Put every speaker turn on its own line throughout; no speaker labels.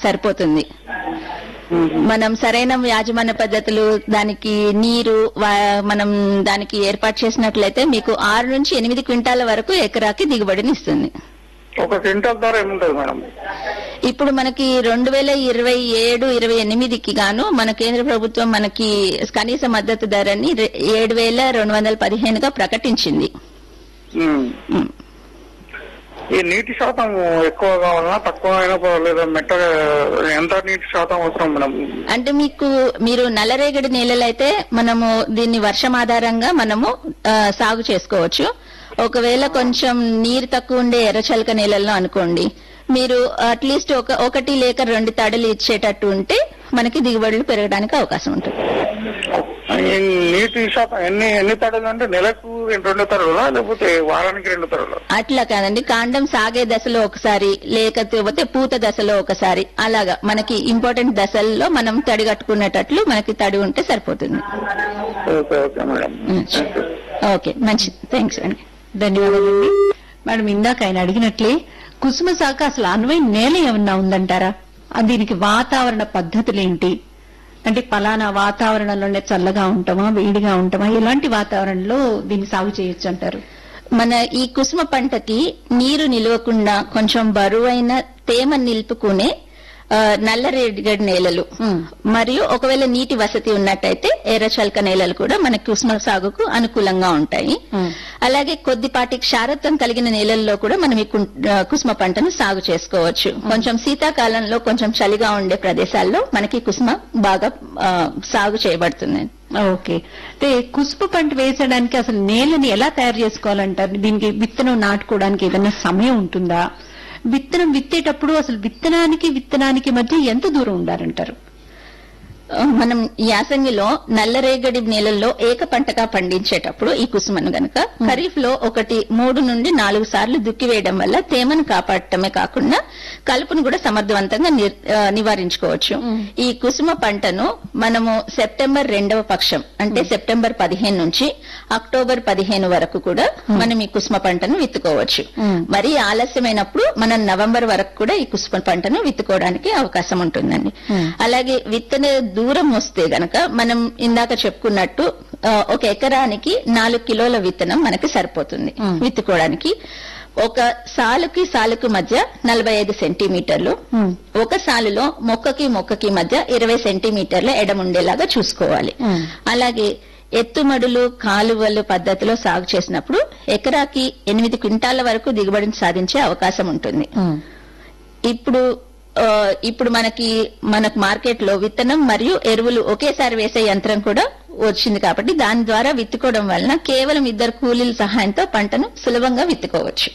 సరిపోతుంది మనం సరైన యాజమాన్య పద్ధతులు దానికి నీరు వా- మనం దానికి ఏర్పాటు చేసినట్లయితే మీకు ఆరు నుంచి ఎనిమిది క్వింటాల వరకు ఎకరాకి దిగుబడిని ఇస్తుంది
ఒక క్వింటల్ ధర ఏముంటది మేడం
ఇప్పుడు మనకి రెండు వేల ఇరవై ఏడు ఇరవై ఎనిమిదికి గాను మన కేంద్ర ప్రభుత్వం మనకి కనీస మద్దతు ధరని రె- ఏడు వేల రెండు వందల పదిహేనుగా ప్రకటించింది
ఉమ్.
ఉమ్.
ఈ నీటి శాతం ఎక్కువ కావాలన్నా తక్కువ అయినా పర్వాలేదు మెట్టగా ఎంత నీటి శాతం అవసరం మేడం
అంటే మీకు మీరు నల్లరేగడి నేలలైతే మనము దీన్ని వర్షం ఆధారంగా మనము ఆ, సాగు చేసుకోవచ్చు ఒకవేళ కొంచెం నీరు తక్కువ ఉండే ఎర్రచలక నేలల్లో అనుకోండి మీరు అట్లీస్ట్ ఒక ఒకటి లేక రెండు తడులు ఇచ్చేటట్టు ఉంటే మనకి దిగుబడులు పెరగడానికి అవకాశం ఉంటుంది
ఈ నీటి శాతం ఎన్ని ఎన్ని తడులు అంటే నెలకు రెండు తరువులా లేకపోతే వారానికి రెండు తరువులా
అట్లా కాదండి కాండం సాగే దశలో ఒకసారి లేకపోతే పూత దశలో ఒకసారి అలాగా మనకి ఇంపార్టెంట్ దశల్లో మనం తడి కట్టుకునేటట్లు మనకి తడి ఉంటే సరిపోతుంది
ఓకే ఓకే మేడం
ఓకే మంచిది థ్యాంక్స్ అండి
ధన్యవాదాలండి మేడం ఇందాక ఆయన అడిగినట్లే కుసుమ శాఖ అసలు అనువైన నేల ఏమన్నా ఉందంటారా ఆ దీనికి వాతావరణ పద్ధతులేంటి అంటే పలానా వాతావరణంలోనే చల్లగా ఉంటామా వేడిగా ఉంటామా ఎలాంటి వాతావరణంలో దీన్ని సాగు చేయొచ్చు అంటారు
మన ఈ కుసుమ పంటకి నీరు నిలవకుండా కొంచెం బరువైన తేమ నిలుపుకునే ఆ, నల్లరేగడి నేలలు
మ్.
మరియు ఒకవేళ నీటి వసతి ఉన్నట్టయితే ఎర్రచల్క నేలలు కూడా మన కుసుమ సాగుకు అనుకూలంగా ఉంటాయి
మ్.
అలాగే కొద్దిపాటి క్షారత్వం కలిగిన నేలల్లో కూడా మనం ఈ కు- ఆ, కుసుమ పంటను సాగు చేసుకోవచ్చు కొంచెం శీతాకాలంలో కొంచెం చలిగా ఉండే ప్రదేశాల్లో మనకి కుసుమ బాగా ఆ, సాగు చేయబడుతుంది
ఓకే అంటే కుసుమ పంట వేసడానికి అసలు నేలని ఎలా తయారు చేసుకోవాలంటారు దీనికి విత్తనం నాటుకోవడానికి ఏదైనా సమయం ఉంటుందా విత్తనం విత్తేటప్పుడు అసలు విత్తనానికి విత్తనానికి మధ్య ఎంత దూరం ఉండాలంటారు
మనం యాసంగిలో నల్లరేగడి నేలల్లో ఏక పంటగా పండించేటప్పుడు ఈ కుసుమను గనక ఖరీఫ్ లో ఒకటి మూడు నుండి నాలుగు సార్లు దుక్కి వేయడం వల్ల తేమను కాపాడటమే కాకుండా కలుపును కూడా సమర్థవంతంగా నిర్- ఆ, నివారించుకోవచ్చు ఈ కుసుమ పంటను మనము సెప్టెంబర్ రెండవ పక్షం అంటే సెప్టెంబర్ పదిహేను నుంచి అక్టోబర్ పదిహేను వరకు కూడా మనం ఈ కుసుమ పంటను విత్తుకోవచ్చు మరి ఆలస్యమైనప్పుడు మనం నవంబర్ వరకు కూడా ఈ కుసుమ పంటను విత్తుకోవడానికి అవకాశం ఉంటుందండి అలాగే విత్తన దూరం వస్తే గనక మనం ఇందాక చెప్పుకున్నట్టు ఆ, ఒక ఎకరానికి నాలుగు కిలోల విత్తనం మనకి సరిపోతుంది విత్తుకోవడానికి ఒక సాలుకి సాలుకు మధ్య నలభై ఐదు సెంటీమీటర్లు ఒక సాలులో మొక్కకి మొక్కకి మధ్య ఇరవై సెంటీమీటర్ల ఎడం ఉండేలాగా చూసుకోవాలి అలాగే ఎత్తుమడులు కాలువలు పద్ధతిలో సాగు చేసినప్పుడు ఎకరాకి ఎనిమిది క్వింటాల వరకు దిగుబడిని సాధించే అవకాశం ఉంటుంది ఇప్పుడు ఆ, ఇప్పుడు మనకి మనకు మార్కెట్ లో విత్తనం మరియు ఎరువులు ఒకేసారి వేసే యంత్రం కూడా వచ్చింది కాబట్టి దాని ద్వారా విత్తుకోవడం వలన కేవలం ఇద్దరు కూలీల సహాయంతో పంటను సులభంగా విత్తుకోవచ్చు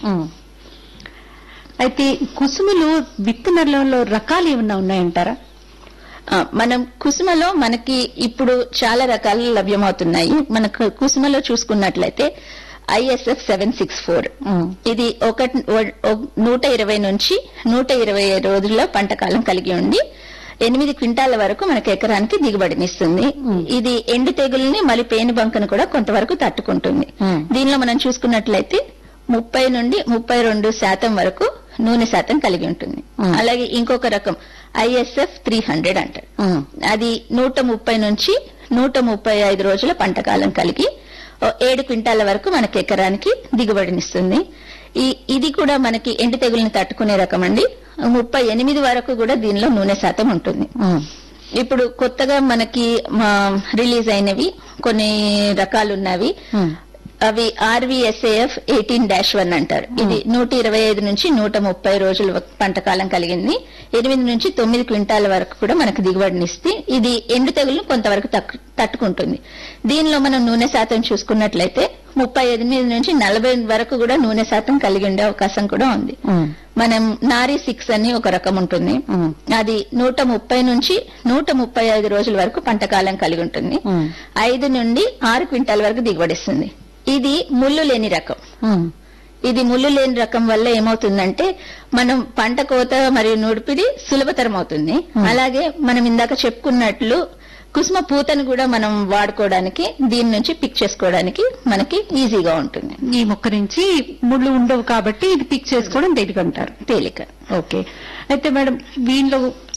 అయితే కుసుమలు విత్తనాలలో రకాలు ఏమన్నా ఉన్నాయంటారా
ఆ, మనం కుసుమలో మనకి ఇప్పుడు చాలా రకాలు లభ్యమవుతున్నాయి మనకు కుసుమలో చూసుకున్నట్లయితే ఐఎస్ఎఫ్ సెవెన్ సిక్స్ ఫోర్ ఇది ఒక నూట ఇరవై నుంచి నూట ఇరవై రోజుల్లో పంట కాలం కలిగి ఉండి ఎనిమిది క్వింటాల వరకు మనకి ఎకరానికి దిగుబడినిస్తుంది ఇది ఎండు తెగుల్ని మళ్ళీ పేను బంకను కూడా కొంతవరకు తట్టుకుంటుంది దీనిలో మనం చూసుకున్నట్లయితే ముప్పై నుండి ముప్పై రెండు శాతం వరకు నూనె శాతం కలిగి ఉంటుంది అలాగే ఇంకొక రకం ఐఎస్ఎఫ్ త్రీ హండ్రెడ్ అంటారు అది నూట ముప్పై నుంచి నూట ముప్పై ఐదు రోజుల పంట కాలం కలిగి ఓ ఏడు క్వింటాల వరకు మనకి ఎకరానికి దిగుబడినిస్తుంది ఈ ఇది కూడా మనకి ఎండు తెగుల్ని తట్టుకునే రకం అండి ముప్పై ఎనిమిది వరకు కూడా దీనిలో నూనె శాతం ఉంటుంది ఇప్పుడు కొత్తగా మనకి మా, రిలీజ్ అయినవి కొన్ని రకాలు ఉన్నవి అవి ఆర్వీఎస్ఏఎఫ్ ఎయిటీన్ డాష్ వన్ అంటారు ఇది నూట ఇరవై ఐదు నుంచి నూట ముప్పై రోజుల పంట కాలం కలిగింది ఎనిమిది నుంచి తొమ్మిది క్వింటాల వరకు కూడా మనకు దిగుబడినిస్తే ఇది ఎండు తెగులను కొంతవరకు తక్కు- తట్టుకుంటుంది దీనిలో మనం నూనె శాతం చూసుకున్నట్లయితే ముప్పై ఎనిమిది నుంచి నలభై వరకు కూడా నూనె శాతం కలిగి ఉండే అవకాశం కూడా ఉంది మనం నారీ సిక్స్ అని ఒక రకం ఉంటుంది అది నూట ముప్పై నుంచి నూట ముప్పై ఐదు రోజుల వరకు పంట కాలం కలిగి ఉంటుంది ఐదు నుండి ఆరు క్వింటాల వరకు దిగుబడిస్తుంది ఇది ముళ్ళు లేని రకం ఇది ముళ్ళు లేని రకం వల్ల ఏమవుతుందంటే మనం పంట కోత మరియు నూర్పిడి సులభతరం అవుతుంది అలాగే మనం ఇందాక చెప్పుకున్నట్లు కుసుమ పూతను కూడా మనం వాడుకోవడానికి దీని నుంచి పిక్ చేసుకోవడానికి మనకి ఈజీగా ఉంటుంది
ఈ మొక్క నుంచి ముళ్ళు ఉండవు కాబట్టి ఇది పిక్ చేసుకోవడం తేలికంటారు
తేలిక
ఓకే అయితే మేడం వీళ్ళు